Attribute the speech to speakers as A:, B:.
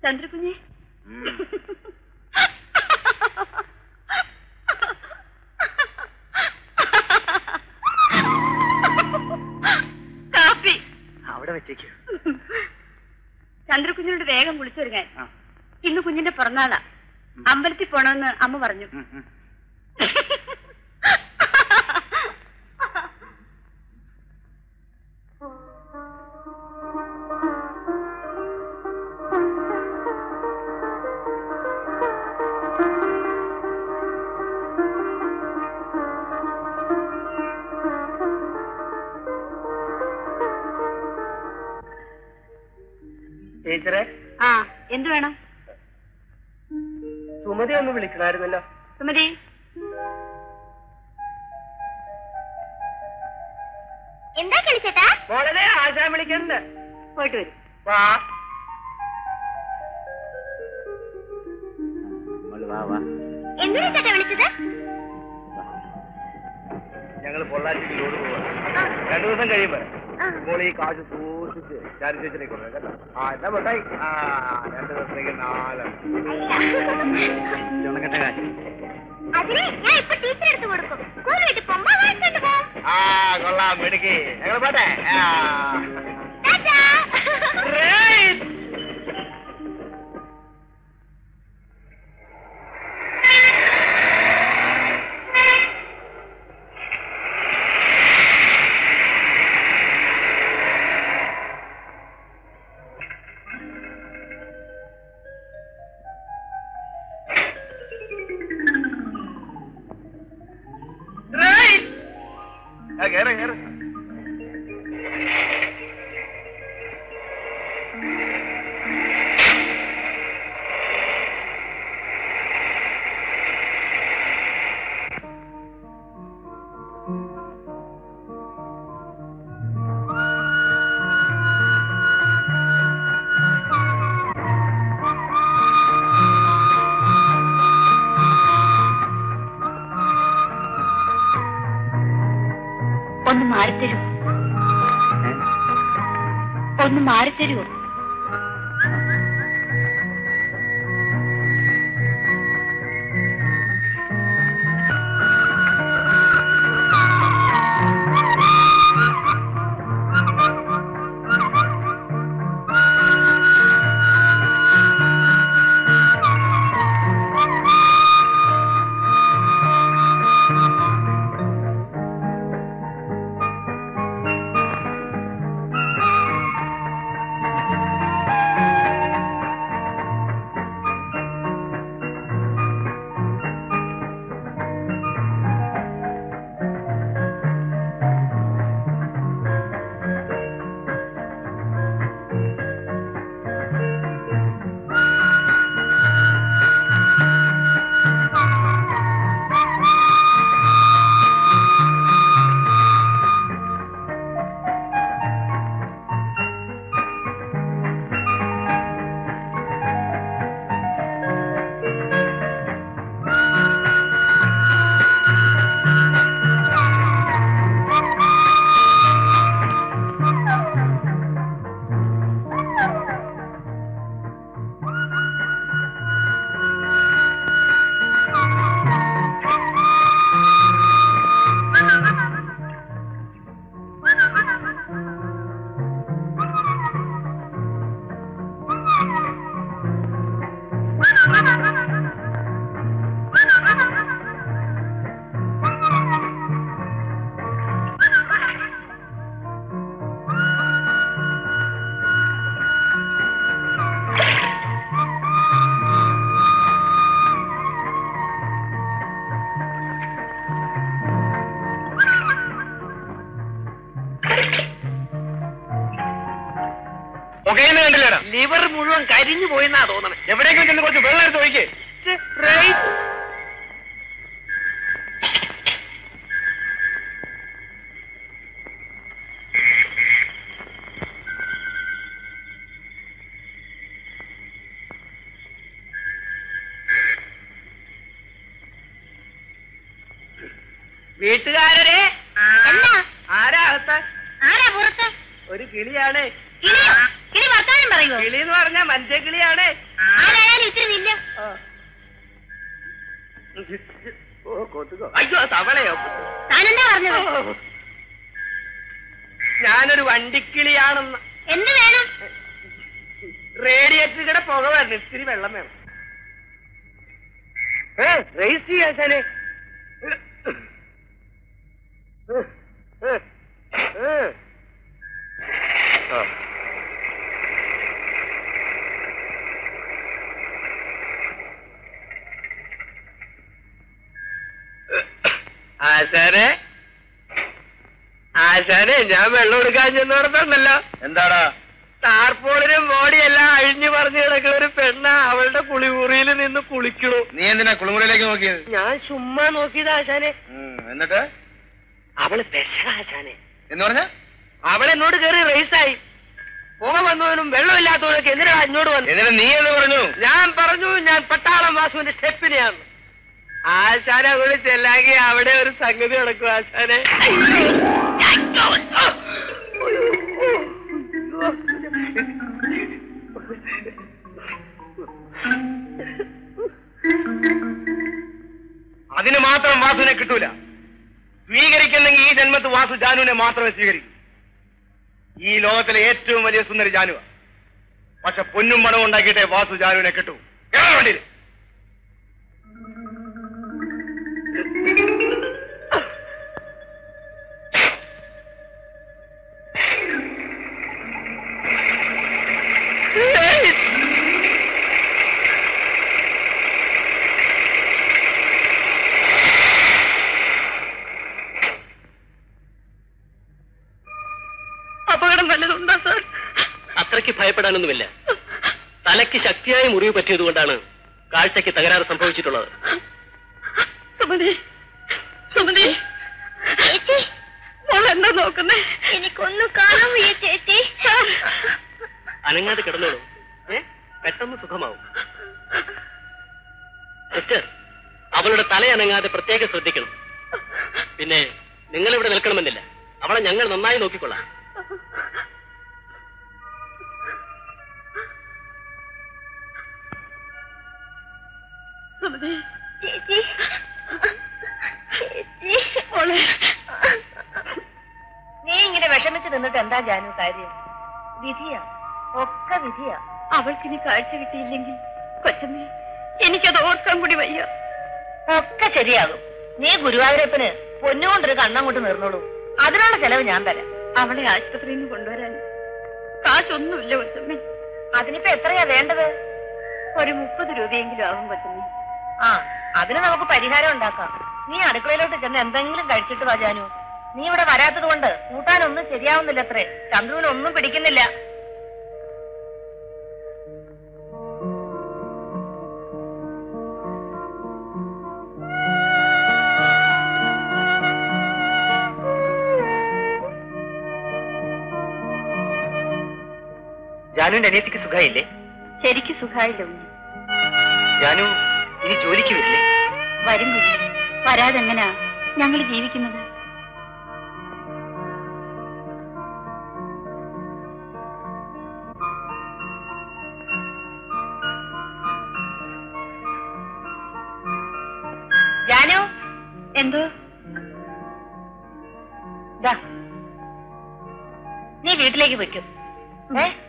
A: ചന്ദ്രകുഞ്ഞെ കാപ്പി
B: അവിടെ വെച്ചേക്കൂ
A: ചന്ദ്രകുഞ്ഞിനോട് വേഗം വിളിച്ചൊരുങ്ങാൻ
B: ആ.
A: ഇന്ന് കുഞ്ഞിന്റെ പിറന്നാളാ അമ്പലത്തിൽ പോണമെന്ന് അമ്മ പറഞ്ഞു
B: ഉം, ഉം. ടീച്ചറെ
A: ആ എന്തു വേണം
B: സുമതി ഒന്ന് വിളിക്കണമായിരുന്നല്ലോ
A: സുമതി
C: എന്താ കളിച്ചേട്ടാ
B: മോളെ ആശാൻ വിളിക്കണ്ട്
A: പോയിട്ട് വരും
B: വാ വാ വാ
C: എന്തിനാ ചേട്ടാ വിളിച്ചത്
B: ഞങ്ങൾ പൊള്ളാച്ചിക്ക് ലോഡ് പോവാ രണ്ടു ദിവസം കഴിയുമ്പോ
C: ആ.
B: ഇപ്പോൾ ഈ കാശ് സൂക്ഷിച്ച് ചാരി ചേച്ചിനെ കൊണ്ടു കേട്ടോ ആ എന്താ മിഠായി ആ രണ്ടു ദിവസത്തേക്ക് നാലെണ്ണം ചുണക്കട്ടെ കാശ്
C: അതിന് ഞാൻ ഇപ്പൊ ടീച്ചർ എടുത്ത് കൊടുക്കും സ്കൂൾ വീട്ടിൽ പോകുമ്പോ വാങ്ങിച്ചോണ്ട് പോ
B: ആ കൊള്ളാം മിടുക്കി ഞങ്ങൾ പോട്ടെ ആ
C: ടാറ്റാ.
B: ആ, കേറ് കേറ്
A: ഒന്ന് മാറിത്തരൂ ഒന്ന് മാറിത്തരൂ
B: പുകയുന്ന കണ്ടില്ലടാ
D: ലിവർ മുഴുവൻ കരിഞ്ഞു പോയെന്നാ തോന്നണേ
B: എവിടെയെങ്കിലും ചെന്ന് കുറച്ച് വെള്ളം എടുത്ത് ഒഴിക്കേ
D: വീട്ടുകാരെ
C: എന്താ
D: ആരാ അകത്ത്
C: ആരാ പുറത്ത്
D: ഒരു കിളിയാണ്
C: കിളിയോ കിളി വർത്താനം വർത്താനം പറയുമോ
D: കിളി എന്ന് പറഞ്ഞാ മനുഷ്യക്കിളിയാണ്
C: ആരായാലും ഇത്തിരി നില്ല
B: ഓ കൊതുകോ
D: അയ്യോ തവളയോ
C: താനെന്താ പറഞ്ഞത്
D: ഞാനൊരു വണ്ടിക്കിളിയാണെന്ന്
C: എന്ത് വേണം
D: റേഡിയേറ്ററുടെ പുക വരണം ഇത്തിരി വെള്ളം വേണം ഏ റേസ് ചെയ്യാശാനെ ആശാനെ ആശാനെ ഞാൻ വെള്ളം എടുക്കാൻ ചെന്നോടത്തുണ്ടല്ലോ
B: എന്താടാ
D: ടാർപോളിനും ബോഡിയെല്ലാം അഴിഞ്ഞു പറഞ്ഞു കിടക്കുന്ന ഒരു പെണ്ണ അവളുടെ കുളിമുറിയിൽ നിന്ന് കുളിക്കണു
B: നീ എന്തിനാ കുളിമുറിയിലേക്ക് നോക്കിയത്
D: ഞാൻ ചുമ്മാ നോക്കിയത് ആശാനെ
B: ഉം, എന്നിട്ട്
D: അവള് പെശ ആശാനെ
B: എന്ന് പറഞ്ഞ
D: അവൾ എന്നോട് കയറി റേസായി പുക വന്നവനും വെള്ളമില്ലാത്തവനൊക്കെ എന്തിനാ എന്നോട് വന്നു
B: എന്നിട്ട് നീ എന്ന് പറഞ്ഞു
D: ഞാൻ പറഞ്ഞു ഞാൻ പട്ടാളം വാസുവിന്റെ സ്റ്റെപ്പിനെയാണ് ആശാനെ വിളിച്ചെല്ലെങ്കിൽ അവിടെ ഒരു സംഗതി നടക്കും ആശാനെ
B: അതിന് മാത്രം വാസുവിനെ കിട്ടൂല സ്വീകരിക്കുന്നെങ്കിൽ ഈ ജന്മത്ത് വാസു ജാനുവിനെ മാത്രമേ സ്വീകരിക്കൂ ഈ ലോകത്തിലെ ഏറ്റവും വലിയ സുന്ദരി ജാനുവ പക്ഷെ പൊന്നും പണവും ഉണ്ടാക്കിയിട്ടേ വാസു ജാനുവിനെ കിട്ടൂ കേരള വണ്ടിയിൽ
A: അപകടം വല്ലതുണ്ടോ സാർ
E: അത്രയ്ക്ക് ഭയപ്പെടാനൊന്നുമില്ല തലയ്ക്ക് ശക്തിയായ മുറിവ് പറ്റിയതുകൊണ്ടാണ് കാഴ്ചയ്ക്ക് തകരാറ് സംഭവിച്ചിട്ടുള്ളത്
A: സുമതി സുമതി
C: ചേച്ചി
A: മോൾ എന്താ നോക്കുന്നേ
C: എനിക്കൊന്നും കാണാൻ വയ്യ ചേച്ചി
E: അനങ്ങാതെ കിടന്നോളൂ ഏ പെട്ടെന്ന് സുഖമാവും സിസ്റ്റർ അവളുടെ തല അനങ്ങാതെ പ്രത്യേകം ശ്രദ്ധിക്കണം പിന്നെ നിങ്ങൾ ഇവിടെ നിൽക്കണമെന്നില്ല അവളെ ഞങ്ങൾ നന്നായി നോക്കിക്കൊള്ളാം
A: സുമതി
C: ചേച്ചി ചേച്ചി
A: മോളെ
C: നീ ഇങ്ങനെ വിഷമിച്ച് നിന്നിട്ട് എന്താ ജാനു കാര്യം വിധിയാ ഒക്കെ വിധിയാ
A: അവൾക്കിനി കാഴ്ച കിട്ടിയില്ലെങ്കിൽ കൊച്ചമ്മേ എനിക്കത് ഓർക്കാൻ കൂടി വയ്യ
C: ഒക്കെ ശരിയാകും നീ ഗുരുവായൂരപ്പന് പൊന്നുകൊണ്ടൊരു കണ്ണങ്ങോട്ട് നിർന്നോളൂ അതിനുള്ള ചെലവ് ഞാൻ തരാം
A: അവളെ ആശുപത്രിയിൽ നിന്ന് കൊണ്ടുവരാൻ കാശൊന്നുമില്ല കൊച്ചമ്മേ
C: അതിനിപ്പോ എത്രയാ വേണ്ടത്
A: ഒരു മുപ്പത് രൂപയെങ്കിലും ആവും കൊച്ചമ്മേ
C: ആ അതിന് നമുക്ക് പരിഹാരം ഉണ്ടാക്കാം നീ അടുക്കളയിലോട്ട് ചെന്ന് എന്തെങ്കിലും കഴിച്ചിട്ട് വാ ജാനു നീ ഇവിടെ വരാത്തത് കൊണ്ട് കൂട്ടാനൊന്നും ശരിയാവുന്നില്ല അത്രേ ചന്ദ്രുവിനൊന്നും പിടിക്കുന്നില്ല
E: ജാനുവിന്റെ അനിയത്തിക്ക് സുഖമായില്ലേ
A: ശരിക്ക് സുഖായില്ല ഉണ്ണി
E: ജാനു ഇനി ജോലിക്ക് വരില്ലേ
A: വരും കുഞ്ഞി വരാതെങ്ങനാ ഞങ്ങൾ ജീവിക്കുന്നത്
C: ജാനു
A: എന്തോ
C: ദാ നീ വീട്ടിലേക്ക് വെക്കും ഏ